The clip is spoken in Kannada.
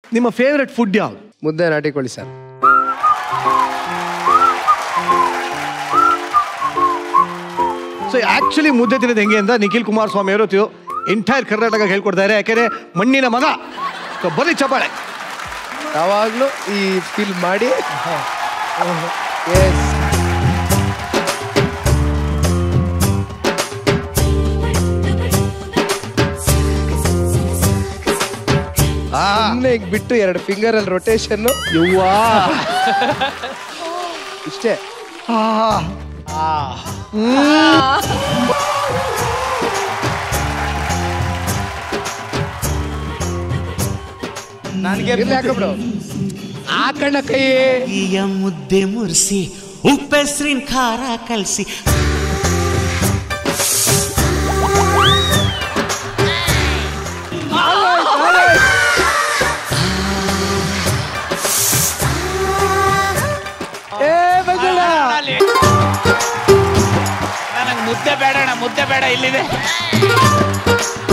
ನಿಮ್ಮ ಫೇವ್ರೆಟ್ ಫುಡ್ ಯಾವುದು ಮುದ್ದೆ ನಾಟಿ ಕೋಳಿ ಸರ್ ಸೊ ಆಕ್ಚುಲಿ ಮುದ್ದೆ ತಿನ್ನೋದು ಹೆಂಗೆ ಅಂತ ನಿಖಿಲ್ ಕುಮಾರಸ್ವಾಮಿ ಅವರು ಎಂಟೈರ್ ಕರ್ನಾಟಕ ಹೇಳ್ಕೊಡ್ತಾರೆ ಯಾಕೆಂದ್ರೆ ಮಣ್ಣಿನ ಮಗ ಸೊ ಬರೀ ಚಪಾಳೆ ಯಾವಾಗಲೂ ಈ ಫೀಲ್ ಮಾಡಿ ಎಸ್ ಸುಮ್ಮನೆ ಈಗ ಬಿಟ್ಟು ಎರಡು ಫಿಂಗರ್ ಅಲ್ಲಿ ರೊಟೇಷನ್ ಯವ್ವಾ ಇಷ್ಟೇ ನನಗೆ ಇರ್ಲಿ ಹಾಕಬಿಡು ಆ ಕಣ್ಣ ಕೈ ಈಯ ಮುದ್ದೆ ಮುರಿಸಿ ಉಪ್ಪೆಸ್ರಿನ ಖಾರ ಕಲಸಿ ಏ ಮಂಜುಳ ನನಗೆ ಮುದ್ದೆ ಬೇಡ ಅಣ್ಣ ಮುದ್ದೆ ಬೇಡ ಇಲ್ಲಿದೆ